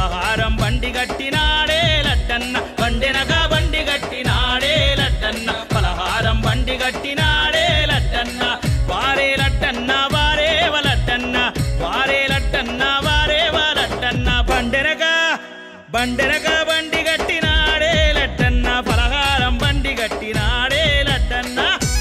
పలహారం బండి గట్టినాడే లడ్డన్న బండెనక బండి గట్టినాడే లడ్డన్న పలహారం బండి గట్టినాడే లడ్డన్న వారే లడ్డన్న వారే వలడ్డన్న వారే లడ్డన్న వారే వలడ్డన్న బండెనక బండెనక బండి గట్టినాడే లడ్డన్న పలహారం బండి గట్టినాడే లడ్డన్న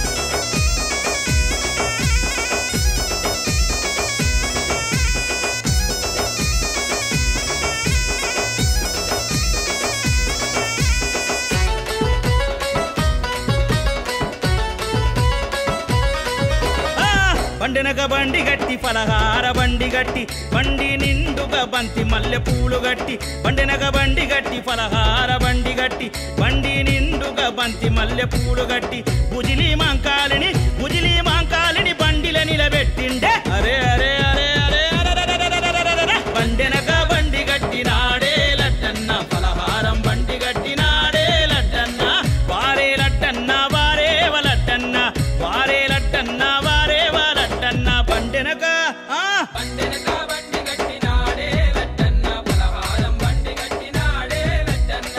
ఆ! బండెనక బండి గట్టి పలహార బండి గట్టి బండి నిండుగా బంతి మల్లె పూలు గట్టి బండెనక బండి గట్టి పలహార బండి గట్టి బండి నిండుగా బంతి మల్లె పూలు గట్టి బుజిలి మాంకాలిని బుజిలి మాంకాలిని బండిల నిలబెట్టిండే అరే అరే అరే అరే అరెరెరెరెరెరెరెరెరె. బండెనక బండి గట్టినాడే లడ్డన్న పలహారం బండి గట్టినాడే లడ్డన్న వారే లడ్డన్న వారే వలడ్డన్న వారే లడ్డన్న వారే వలడ్డన్న బండెనక ఆ బండెనక బండి గట్టినాడే లడ్డన్న పలహారం బండి గట్టినాడే లడ్డన్న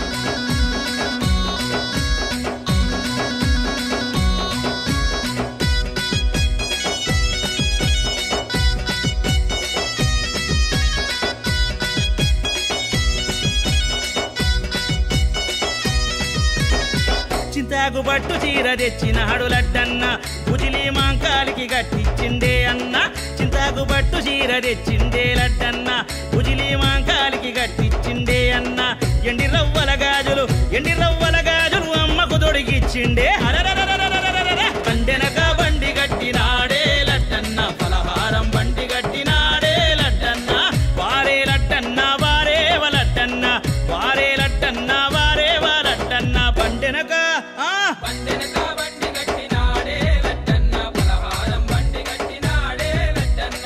చింతాకు పట్టు చీర తెచ్చినాడు లడ్డన్న బుజిలి మాంకాలికి గట్టిచ్చిండే అన్న చింతాకు పట్టు చీర తెచ్చిండే లడ్డన్న బుజిలి మాంకాలికి గట్టిచ్చిండే అన్న ఎండి రవ్వల గాజులు ఎండి రవ్వల గాజులు అమ్మకు దొడిగిచ్చిండే అరెరెరెరెరెరెరెరెరె. బండెనక బండి గట్టినాడే లడ్డన్న పలహారం బండి గట్టినాడే లడ్డన్న వారే లడ్డన్న వారే వలడ్డన్న వారే లడ్డన్న వారే వలడ్డన్న బండెనక ఆ బండెనక బండి గట్టినాడే లడ్డన్న పలహారం బండి గట్టినాడే లడ్డన్న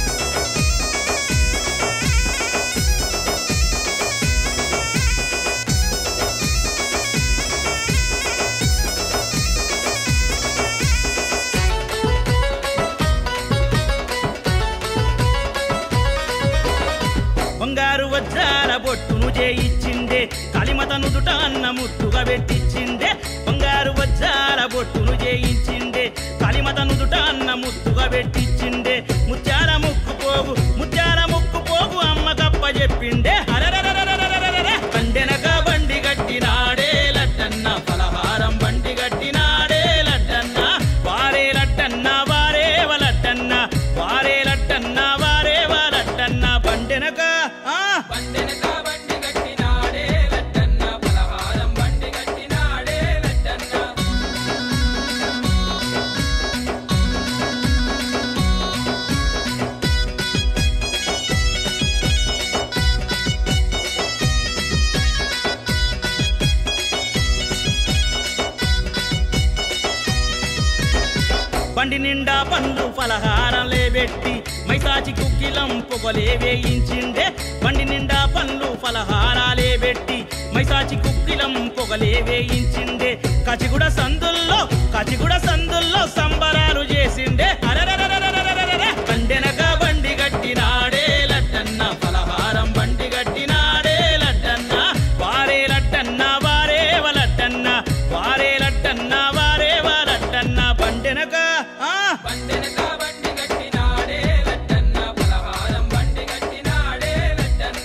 బంగారు వజ్రాల బొట్టును చేయిచ్చిందే కలిమత నుదుట అన్న ముట్టుగా పెట్టించిందే బంగారు వజ్రాల బొట్టును చేయించిందే కలిమత నుదుట అన్న ముట్టుగా పెట్టించిందే ముత్యాల ముక్కు పోగు ముత్యాల ముక్కు పోగు అమ్మ కప్ప చెప్పిండే అరెరెరెరెరెరెరెరెరె. బండెనక బండి గట్టినాడే లడ్డన్న పలహారం బండి గట్టినాడే లడ్డన్న వారే లడ్డన్న వారే వలడ్డన్న వారే లడ్డన్న వారే వలడ్డన్న బండెనక ఆ బండెనక బండి గట్టినాడే లడ్డన్న పలహారం బండి గట్టినాడే లడ్డన్న బండి నిండా పండ్లు పలహారాలే పెట్టి మైసాచి కుక్కిలం పొగలే వేయించిండే బండి నిండా పండ్లు పలహారాలే పెట్టి మైసాచి కుక్కిలం పొగలే వేయించిండే కచిగుడ సందుల్లో కచిగుడ సందుల్లో సంబరాలు చేసిండే అరెరెరెరెరెరెరెరెరె. బండెనక బండి గట్టినాడే లడ్డన్న పలహారం బండి గట్టినాడే లడ్డన్న వారే లడ్డన్న వారే వలడ్డన్న వారే లడ్డన్న వారే వలడ్డన్న బండెనక ఆ బండెనక బండి గట్టినాడే లడ్డన్న పలహారం బండి గట్టినాడే లడ్డన్న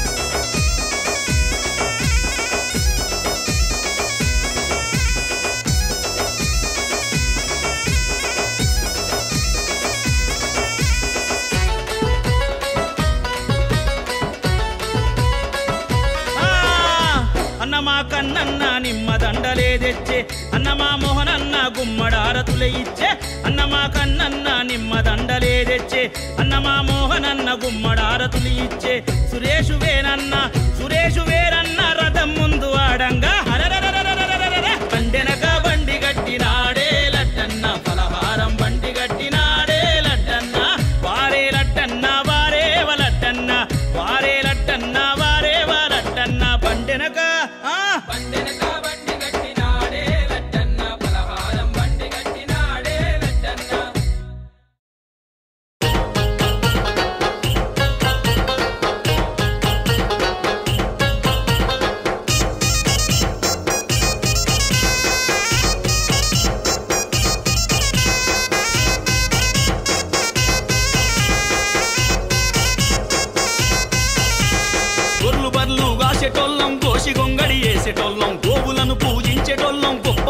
ఆ! అన్న మా కన్నన్న నిమ్మ దండలే తెచ్చే అన్న మా మోహనన్న గుమ్మడారతులే ఇచ్చే అన్న మా కన్నన్న నిమ్మ దండలే తెచ్చే అన్న మా మోహనన్న గుమ్మడారతులు ఇచ్చే సురేషు వేనన్న సురేషు వేరన్న రథం ముందు ఆడంగా హరరరరరరరరరర. బండెనక బండి గట్టినాడే లడ్డన్న పలహారం బండి గట్టినాడే లడ్డన్న వారే లడ్డన్న వారే వలడ్డన్న వారే లడ్డన్న వారే వలడ్డన్న బండెనక ఆ బండెనక బండి గట్టినాడే లడ్డన్న పలహారం బండి గట్టినాడే లడ్డన్న ఆ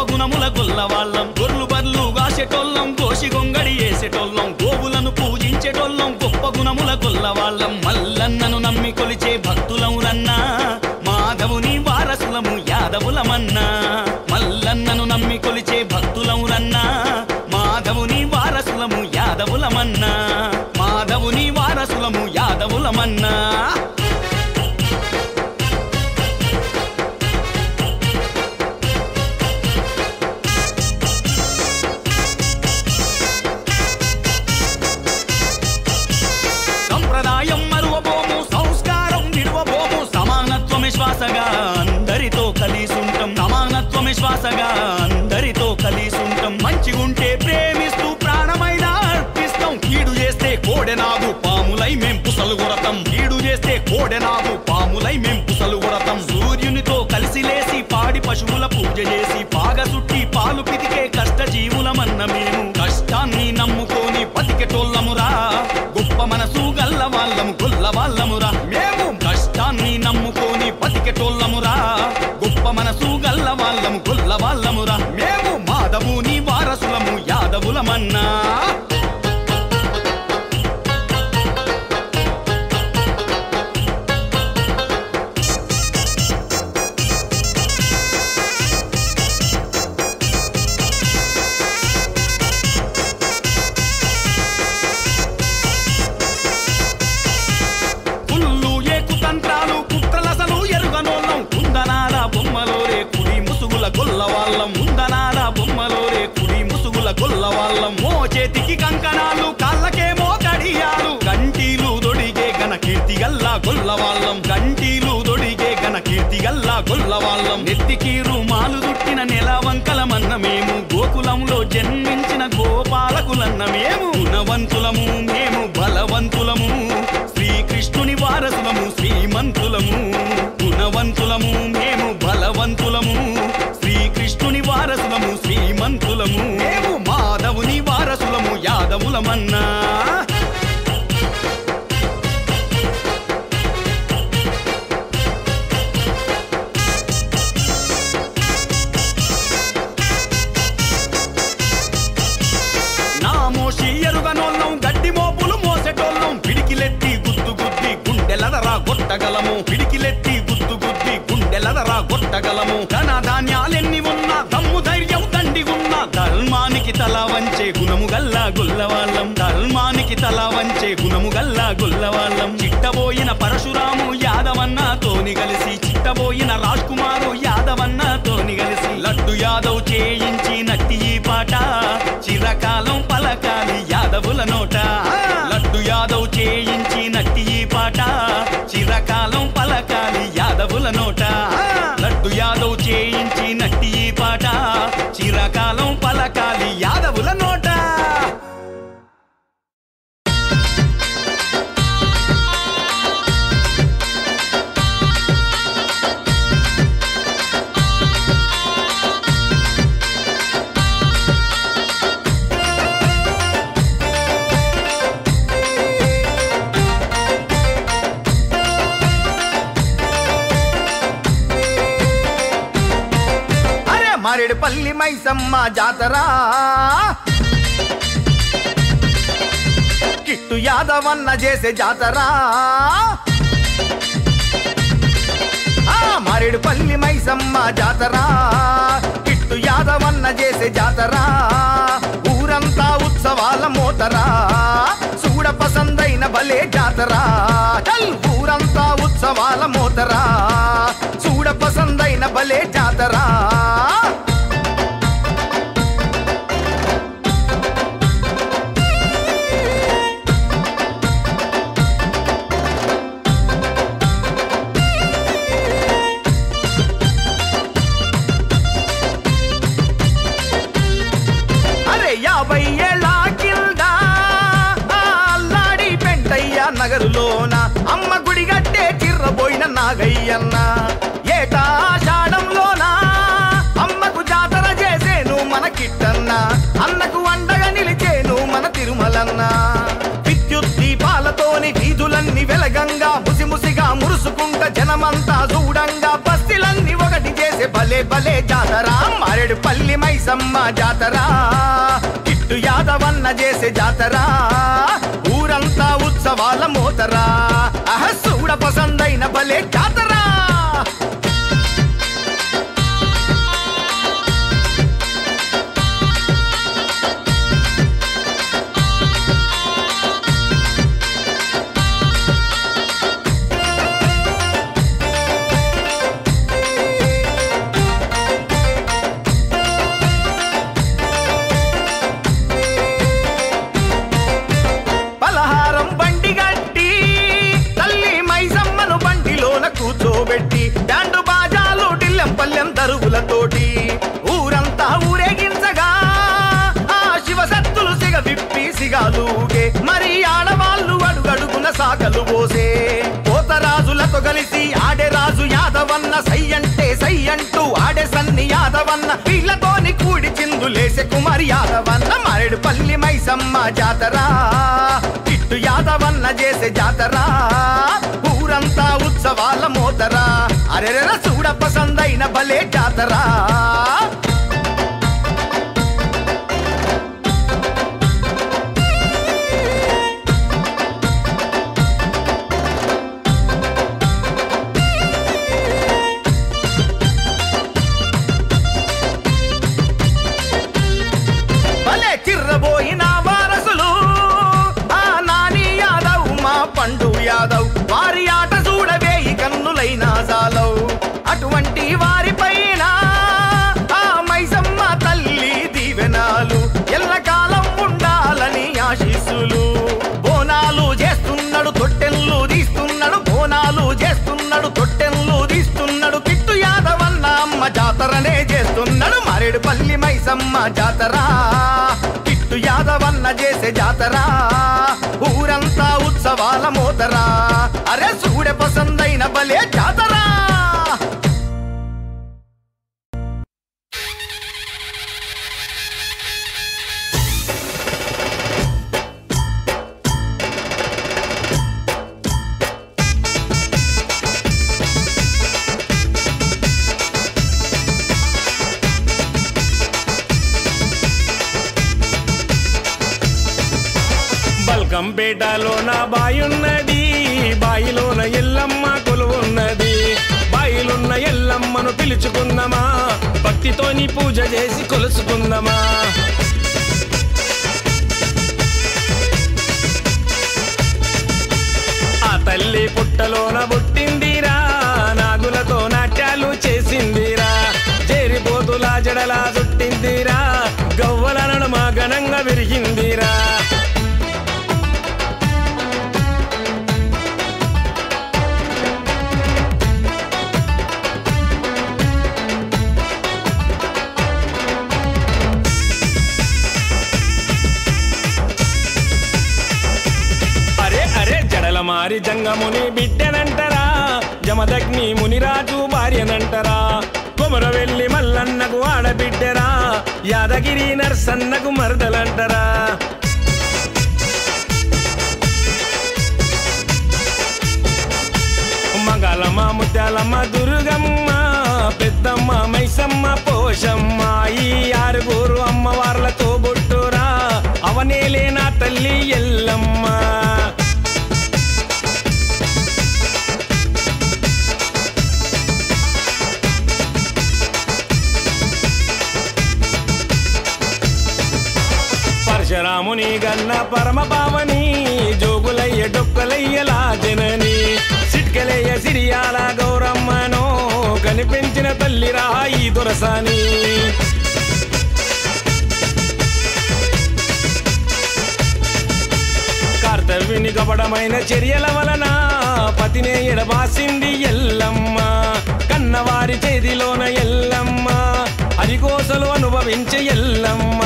గుణముల గొల్లవాళ్ళం గొర్లు బర్లు గాసెటోళ్ళం గోసి గొంగడి వేసేటోళ్ళం గోవులను పూజించేటోళ్ళం గొప్ప గుణముల గొల్లవాళ్ళం మల్లన్నను నమ్మి కొలిచే భక్తులమురన్నా మాధవుని వారసులము యాదవులమన్నా మల్లన్నను నమ్మి కొలిచే భక్తులమురన్నా మాధవుని వారసులము యాదవులమన్నా మాధవుని వారసులము యాదవులమన్నా సంప్రదాయం మరువబోము సంస్కారం విడువబోము సమానత్వమే శ్వాసగా అందరితో కలిసుంటాం సమానత్వమే శ్వాసగా అందరితో కలిసుంటాం మంచిగుంటే ప్రేమిస్తూ ప్రాణమైన అర్పిస్తాం కీడు చేస్తే కోడెనాగు పాములై మేం పుసలు కొరతం కీడు చేస్తే కోడెనాగు పాములై మేం పుసలు కొరతం సూర్యునితో కలిసి లేసి పాడి పశువుల పూజ చేసి పాగ సుట్టి పాలు పితికే కష్ట జీవులమన్న మేము కష్టాన్ని నమ్ముకొని బతికెటోళ్ళమురా గొప్ప మనసు గల్ల వాళ్ళము గొల్ల వాళ్ళమురా మేము కష్టాన్ని నమ్ముకొని బతికెటోళ్ళమురా గొప్ప మనసు గల్ల వాళ్ళము గొల్ల వాళ్ళమురా మేము మాధవుని వారసులము యాదవులమన్నా పుల్లు ఏకు తంత్రాలు కుట్రలసలు ఎరుగనోళ్ళం కుందనాల బొమ్మలోరే కుడి ముసుగుల గొల్లవాళ్ళం ముందనాల బొమ్మలోరే కుడి ముసుగుల గొల్లవాళ్ళం మో చేతికి కంకణాలు కాళ్ళకేమో కడియాలు గంటీలు దొడిగే గన కీర్తి గల్లా గొల్లవాళ్ళం గంటీలు దొడిగే గన కీర్తి గల్లా గొల్లవాళ్ళం నెత్తికి రుమాలు దుట్టిన నెలవంకలమన్న మేము గోకులంలో జన్మించిన గోపాలకులన్న మేము గుణవంతులము మేము బలవంతులము శ్రీకృష్ణుని వారసులము శ్రీమంతులము గుణవంతులము మేము బలవంతులము శ్రీకృష్ణుని వారసులము శ్రీమంతులము మేము మాధవుని వారసులము యాదవులమన్నా నామోషి ఎరుగనోళ్ళం గడ్డి మోపులు మోసెటోళ్ళం పిడికిలెత్తి గుద్దు గుద్ది గుండెలదరా గొట్టగలము పిడికిలెత్తి గుద్దు గుద్ది గుండెలదరా గొట్టగలము ధన ధాన్యాలెన్ని ఉన్నా దమ్ము ధైర్యం దండిగున్నా ధర్మానికి తల వంచే గుణము గల్లా గుల్లవాళ్ళం ధర్మానికి తల వంచే గుణము గల్లా గుల్లవాళ్ళం చిట్టబోయిన పరశురాము యాదవన్న తోని కలిసి చిట్టబోయిన రాజ్ కుమారు యాదవన్న తోని కలిసి లడ్డు యాదవ్ చేయించి నట్టి ఈ పాట చిరకాలం పలకాలి యాదవుల నోట లడ్డు యాదవ్ చేయించి నట్టి ఈ పాట చిరకాలం పలకాలి యాదవుల నోట లడ్డు యాదవ్ చేయించి నట్టి ఈ పాట చిరకాలం పలకాలి యాదవుల నోట అరే మారేడుపల్లి మైసమ్మ జాతరా కిట్టు యాదవన్న చేసే జాతరా ఆ మారేడుపల్లి మైసమ్మ జాతరా కిట్టు యాదవన్న చేసే జాతరా ఊరంతా ఉత్సవాల మోతరా చూడ పసందైన భలే జాతరా చల్ ఊరంతా ఉత్సవాల మోతరా చూడ పసందైన భలే జాతరా అరే యాభై ఏళ్ళ కింద ఆ అల్లాడి పెంటయ్య నగరులోన అమ్మ గుడి గట్టే చిర్రబోయిన నాగయ్యన్న ఏటా ఆషాఢంలోన అమ్మకు జాతర చేసేను మన కిట్టన్న అన్నకు అండగా నిలిచేను మన తిరుమలన్న విద్యుత్ దీపాలతోని వీధులన్నీ వెలగంగా ముసిముసిగా మురుసుకుంట జనమంతా చూడంగా బస్తిలన్నీ ఒకటి చేసి చేసే భలే భలే జాతర మారేడు పల్లి మైసమ్మ జాతర కిట్టు యాదవన్న చేసే జాతర ఊరంతా ఉత్సవాల మోతరా అహ చూడ పసందైన భలే జాతర పలహారం బండి గట్టి తల్లి మైసమ్మను బండిలోన కూర్చోబెట్టి డాండు బాజాలు డిల్లెం పల్లెం దరుగులతోటి ఊరంతా ఊరేగించగా ఆ శివసత్తులు సిగ విప్పి సిగాలుగే మరి ఆడవాళ్ళు అడుగడుగున సాకలు పోసే పోతరాజులతో కలిసి ఆడే రాజు యాదవన్న సై అంటే సై అంటూ ఆడే సన్ని యాదవన్న వీళ్ళతోని కూడి చిందులేసే కుమారి యాదవన్న మరెడు పల్లి మైసమ్మ జాతర కిట్టు యాదవన్న చేసే జాతర ఊరంతా ఉత్సవాల మోతరా అరెరెర చూడ పసందైన భలే జాతరా భలే చిర్రబోయిన వారసులు ఆ నాని యాదవ్ మా పండు యాదవ్ వారి ఆట చూడవేయి కన్నులైన జాలవ్ అటువంటి వారి పైన ఆ మైసమ్మ తల్లి దీవెనాలు ఎల్లకాలం ఉండాలని ఆశీస్సులు బోనాలు చేస్తున్నాడు తొట్టెన్లు తీస్తున్నాడు బోనాలు చేస్తున్నాడు తొట్టెన్లు తీస్తున్నాడు కిట్టు యాదవన్న అమ్మ జాతరనే చేస్తున్నాడు మరేడు పల్లి మైసమ్మ జాతర కిట్టు యాదవన్న చేసే జాతర ఊరంతా ఉత్సవాల మోతరా అరే చూడే పసందైన భలే జాతరా బల్కంపేటలోన బాయున్నది బాయిలోన ఎల్లమ్మ కొలువున్నది బాయిలున్న ఎల్లమ్మను పిలుచుకుందామా భక్తితోని పూజ చేసి కొలుసుకుందామా ఆ తల్లి పుట్టలోన పుట్టిందిరా నాగులతో నాట్యాలు చేసిందిరా చేరిపోతులా జడలా చుట్టిందిరా గవ్వల నడుమ ఘనంగా విరిగిందిరా అరే అరే జడల మారి జంగముని బిడ్డనంటరా జమదగ్ని మునిరాజు భార్యనంటరా కొమర వెళ్ళి మల్లన్నకు ఆడబిడ్డరా యాదగిరి నర్సన్నకు మరదలంటరా మంగళమ్మ ముత్యాలమ్మ దుర్గమ్మ పెద్దమ్మ మైసమ్మ పోషమ్మ ఈ ఆరుగురు అమ్మవార్లతో బొట్టురా అవనేలే నా తల్లి ఎల్లమ్మ పరశురాముని గన్న పరమ పావని జోగులయ్య డొక్కలయ్యలా జనని సిట్కలయ్య సిరియాల గౌరమ్మనో కనిపించిన తల్లిరా ఈ దొరసాని కర్తవ్యుని కపడమైన చర్యల వలన పతినే ఎడబాసింది ఎల్లమ్మ కన్నవారి చేతిలోన ఎల్లమ్మ అరికోసలు అనుభవించే ఎల్లమ్మ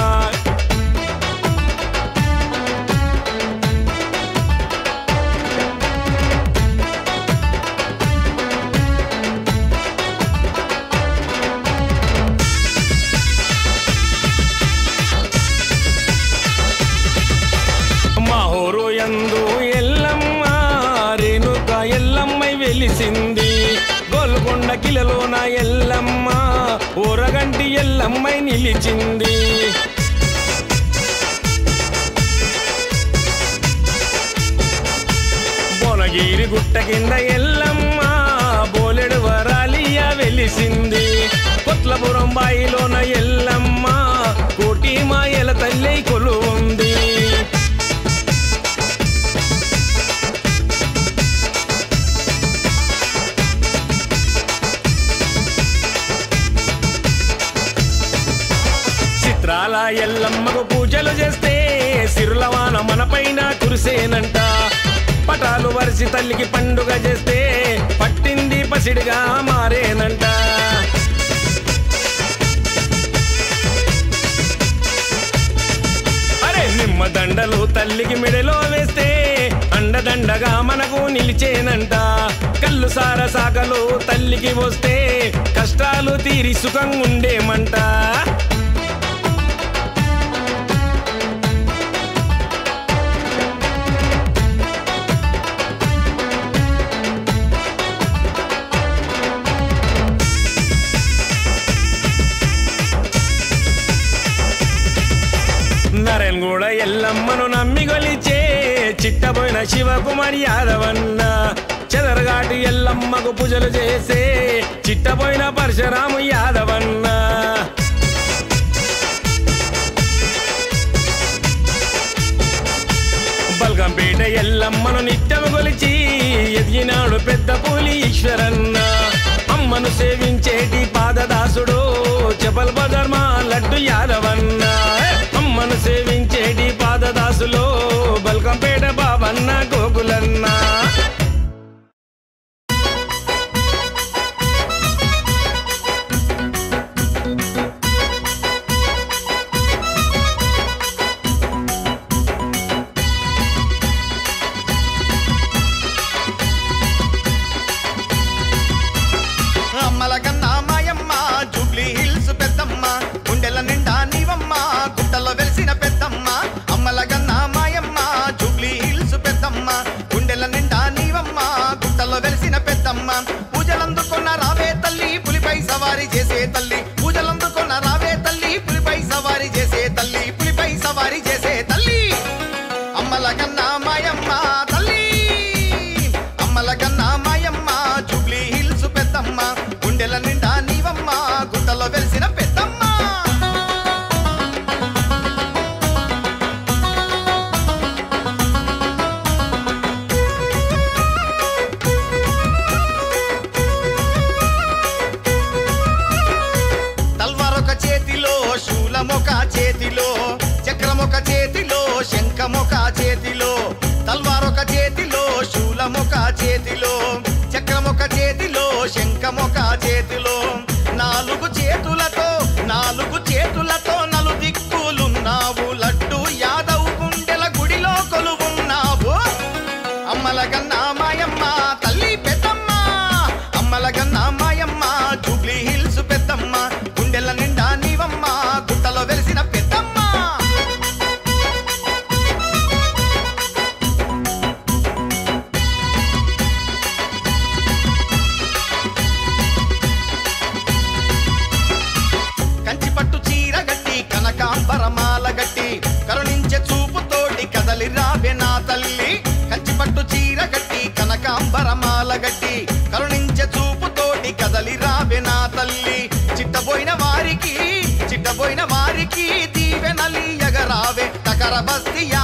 మహోరు ఎందు ఎల్లమ్మ రేణుక ఎల్లమ్మై వెలిసింది గోల్కొండ పల్లకిలలోన ఎల్లమ్మ ఊరగంటి ఎల్లమ్మై నిలిచింది బోనగిరి గుట్ట కింద ఎల్లమ్మ బోలెడు వరాలియ వెలిసింది కొట్లపురం బాయిలోన ఎల్లమ్మ కోటి మాయల తల్లి కొలువుంది చిత్రాల ఎల్లమ్మకు పూజలు చేస్తే సిరులవాన మనపైన కురిసేనంట పటాలు వరిసి తల్లికి పండుగ చేస్తే పట్టింది పసిడిగా మారేనంట అరే నిమ్మ దండలు తల్లికి మెడలో వేస్తే అండదండగా మనకు నిలిచేనంట కళ్ళు సార సాగలు తల్లికి వస్తే కష్టాలు తీరి సుఖంగా ఉండేమంట నరేన్ కూడా ఎల్లమ్మను నమ్మి గొలిచే చిట్టబోయిన శివకుమారి యాదవన్న చెదరగాటి ఎల్లమ్మకు పూజలు చేసే చిట్టబోయిన పరశురాము యాదవన్న బల్గంపేట ఎల్లమ్మను నిత్యము కొలిచి ఎదిగినాడు పెద్ద పూలి ఈశ్వరన్న అమ్మను సేవించేటి పాదదాసుడు చెపల్ బదర్మా లడ్డు యాదవన్న అమ్మను సేవించేటి పాదదాసులో బల్కంపేట బాబన్న గోకులన్న అమ్మల కన్నా మాయమ్మ జూబ్లీ హిల్స్ పెద్దమ్మ గుండెల నిండా నీవమ్మ గుట్టలో వెలిసిన పెద్దమ్మ అమ్మల కన్నా మాయమ్మ జూబ్లీ హిల్స్ పెద్దమ్మ గుండెల నిండా నీవమ్మ గుట్టలో వెలిసిన పెద్దమ్మ పూజలందుకున్న రావే తల్లి పులిపై సవారీ చేసే తల్లి పూజలందుకున్న రావే తల్లి పులిపై సవారీ చేసే తల్లి పులిపై సవారీ చేసే తల్లి అమ్మల కన్నా మాయమ్మ తల్లి అమ్మల కన్నా మాయమ్మ జూబ్లీ హిల్స్ పెద్దమ్మ గుండెల నిండా నీవమ్మ గుట్టలో వెలిసిన పెద్దమ్మ తల్వారొక చేతిలో శూలమొక చేతిలో చక్రమొక చేతిలో శంఖమొక చేతిలో తల్వారొక చేతిలో శూలమొక చేతిలో చక్రమొక చేతిలో శంఖమొక చేతిలో నాలుగు చేతులతో నాలుగు చేతులతో నలు దిక్కులున్నావు లడ్డు యాదవ్ గుండెల గుడిలో కొలువున్నావు అమ్మల గన్నా మాయమ్మ తల్లి పెద్దమ్మ అమ్మల గన్నా మాయమ్మ జూబ్లీ హిల్స్ పెద్దమ్మ గుండెల నిండా నీవమ్మ గుట్టలో వెలిసిన పెద్దమ్మ కంచి పట్టు చీర గట్టి కనకాంబరమాల గట్టి కరుణించే చూపుతోటి కదలి రావే నా తల్లి కంచి పట్టు చీర గట్టి కనకాంబరమాల గట్టి కరుణించే చూపుతోటి కదలి రావే నా తల్లి చిట్టబోయిన వారికి చిట్టబోయిన వారికి దీవెనలి ఎగరావే తకర బస్తి